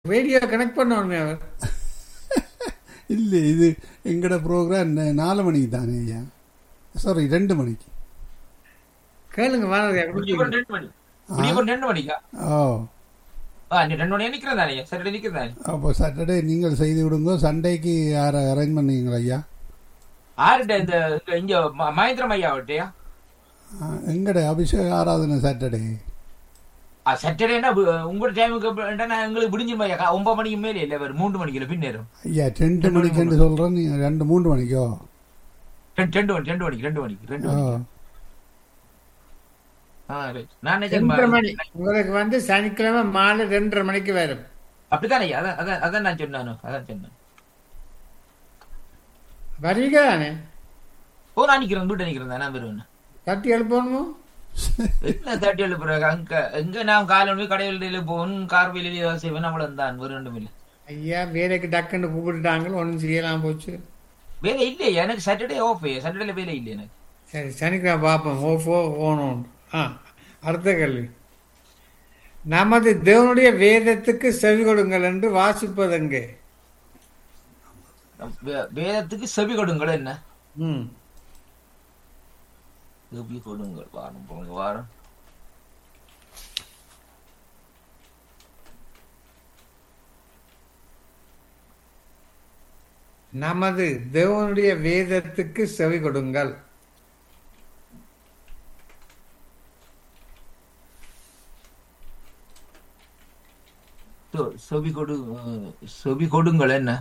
Radio connect பண்ணணுமே அவர் இல்லை இது எங்களோட ப்ரோக்ராம் நாலு மணிக்கு தானே ஐயா சாரி ரெண்டு மணிக்கு கேளுங்க வானதியா முடியும் ரெண்டு மணி முடியும் ரெண்டு மணிக்கா ஓ ஆ நீ ரெண்டு மணி நிக்கிறேன் தானே சாட்டர்டே நிக்கிறேன் தானே அப்போ சாட்டர்டே நீங்கள் செய்து விடுங்க சண்டேக்கு யாரை அரேஞ்ச் பண்ணீங்களா ஐயா ஆறுட்ட இந்த இந்த இங்க ம- மகேந்திரம் ஐயா விட்டையா எங்கட அபிஷேக ஆராதனை சாட்டர்டே சாட்டர்டேனா உங்களோட டைமுக்கு நான் எங்களுக்கு விடிஞ்சிரும் ஐயா கா- ஒன்பது மணிக்கு மேலே இல்லை வேறு மூன்று மணிக்கு இல்லை பின்னேறும் ஐயா ரெண்டு மணிக்குன்னு சொல்கிறேன் நீங்கள் ரெண்டு மூன்று மணிக்கோ ரெண்டு ரெண்டு மணி ரெண்டு மணிக்கு ரெண்டு மணிக்கு ரெண்டு ஓ மணிக்கு ஆ ரைட் நான் ரெண்டரை நினைச்சேன் மணி உங்களுக்கு வந்து சனிக்கிழமை மாலை ரெண்டரை மணிக்கு வரும் அப்படித்தானே ஐயா அதான் அதான் அதான் நான் சொன்னானு அதான் சொன்னேன் வரீங்க தானே ஓ நான் நிக்கிறேன் வீட்டை நிக்கிறேன் நான் வருவேன் தட்டி எழுப்பணுமோ என்ன தேர்ட்டி ஏழு பிறகு அங்க எங்க நான் காலை போய் கடையில் போகணும் கார் வெளியில ஏதாவது செய்வேன் அவ்வளவு தான் வேறு ரெண்டும் இல்லை ஐயா வேலைக்கு டக்குன்னு கூப்பிட்டுட்டாங்க ஒன்றும் செய்யலாம் போச்சு வேலை இல்லையே எனக்கு சாட்டர்டே ஆஃப் சாட்டர்டேல வேலை இல்லை எனக்கு சரி சனிக்கிழமை பார்ப்போம் ஓஃபோ ஓணும் ஆ அடுத்த கேள்வி நமது தேவனுடைய வேதத்துக்கு செவி கொடுங்கள் என்று வாசிப்பதெங்கே வே- வேதத்துக்கு செவி கொடுங்கள் என்ன ம் செவி கொடுங்கள் வாரம் போங்க வாரம் நமது தேவனுடைய வேதத்துக்கு செவி கொடுங்கள் செ- செவி கொடு அஹ், செவி கொடுங்கள் என்ன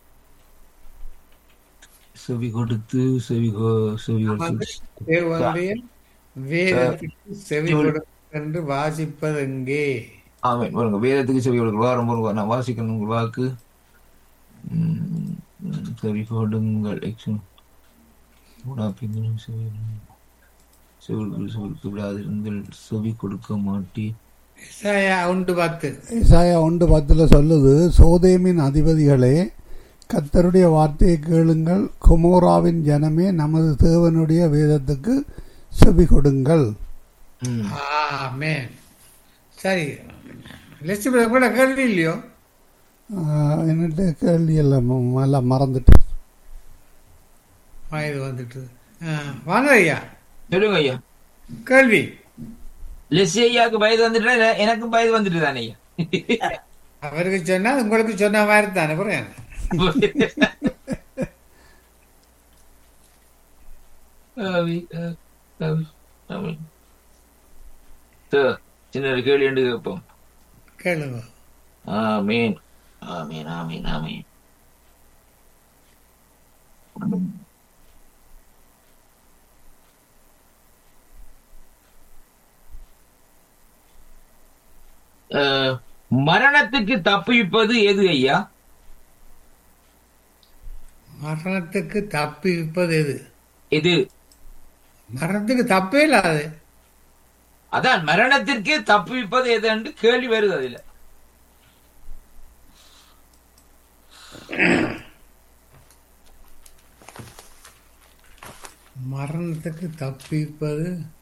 செவி கொடுத்து செவி கொ- செவி கொடுத்து தேவனுடைய வேதத்துக்கு செவி கொடுங்கள் என்று வாசிப்பதெங்கே ஆமாம் பாருங்க வேதத்துக்கு செவி கொடுங்கள் வாரம் போங்க நான் வாசிக்கணும் உங்கள் வாக்கு ம், ம், செவி கொடுங்கள் எக்ஸும் பின்னும் செவி செவி கொடுங்கள், செவி கொடுக்க விடாதிருங்கள் செவி கொடுக்க மாட்டேன் ஏசாயா உண்டு பத்து இசாயா ஒன்று பத்தில் சொல்லுது சோதேமின் அதிபதிகளே கத்தருடைய வார்த்தையை கேளுங்கள் குமோராவின் ஜனமே நமது தேவனுடைய வேதத்துக்கு செவி கொடுங்கள் ம் ஆமே சரி லட்சுமி கூட கேள்வி இல்லையோ ஆஹ், என்னட்டு கேள்வி எல்லாம் ம- எல்லாம் மறந்துட்டேன் வயது வந்துட்டு வாங்க ஐயா சொல்லுங்க ஐயா கேள்வி லெஸ்ஸி ஐயாவுக்கு வயது வந்துட்டா என- எனக்கும் வயது வந்துட்டு தானே ஐயா அவருக்கு சொன்னா உங்களுக்கு சொன்ன மாதிரி தானே புரியும் ஆவி, ஆ, ஆவி, ஆவி. சரி, சின்ன ஒரு கேள்வி என்று கேட்போம் கேளுங்க ஆமீன் ஆமீன் ஆமீன் ஆமீன் அஹ், மரணத்துக்கு தப்பிப்பது எது ஐயா மரணத்துக்கு தப்பி இருப்பது எது எது மரணத்துக்கு தப்பே இல்லாது அதான் மரணத்திற்கு தப்பிப்பது எது என்று கேள்வி வருது அதுல மரணத்துக்கு தப்பிப்பது